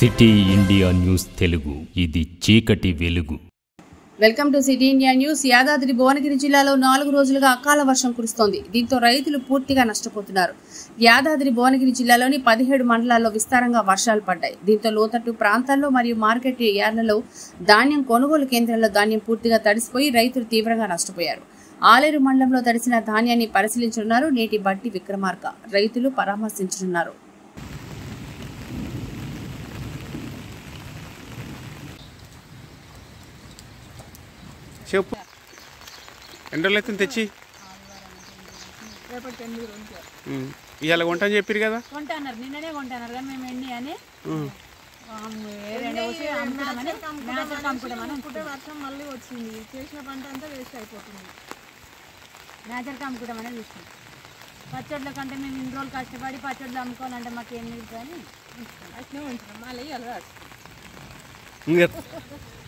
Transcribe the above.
City India news Telugu ఇది చీకటి వెలుగు welcome to city India news Yadadri Bhuvanagiri జిల్లాలో నాలుగు రోజులుగా అకాల వర్షం కురుస్తోంది దీంతో రైతులు పూర్తిగా నష్టపోతున్నారు యాదాద్రి భువనగిరి జిల్లాలోని పదిహేడు మండలాల్లో విస్తారంగా వర్షాలు పడ్డాయి దీంతో లోతట్టు ప్రాంతాల్లో మరియు మార్కెట్ యార్డ్లలో ధాన్యం కొనుగోలు కేంద్రాల్లో ధాన్యం పూర్తిగా తడిసిపోయి రైతులు తీవ్రంగా నష్టపోయారు ఆలేరు మండలంలో తడిసిన ధాన్యాన్ని పరిశీలించనున్నారు నేటి బట్టి విక్రమార్క రైతులు పరామర్శించనున్నారు చెప్పు ఎన్ని రోజులు అవుతుంది తెచ్చి రేపటికి ఎనిమిది రోజులు ఉమ్. ఇవాళ కొంట అని చెప్పారు కదా కొంటున్నారు నిన్ననే కొంటున్నారు కానీ మేము ఎండి అని ఏదైనా వస్తే అమ్ముకుంటామని మ్యాచ్ అమ్ముకుంటామని అనుకుంటే వర్షం మళ్ళీ వచ్చింది చేసిన పంట అంతా వేస్ట్ అయిపోతుంది మ్యాచర్కి అమ్ముకుంటామని చూస్తున్నాం పచ్చడ్ల కంటే మేము ఇన్ని రోజులు కష్టపడి పచ్చడ్లు అమ్ముకోవాలంటే మాకు ఏం మిగులుతుందని అట్నే ఉంటున్నాం మళ్ళీ అలా ఇంకా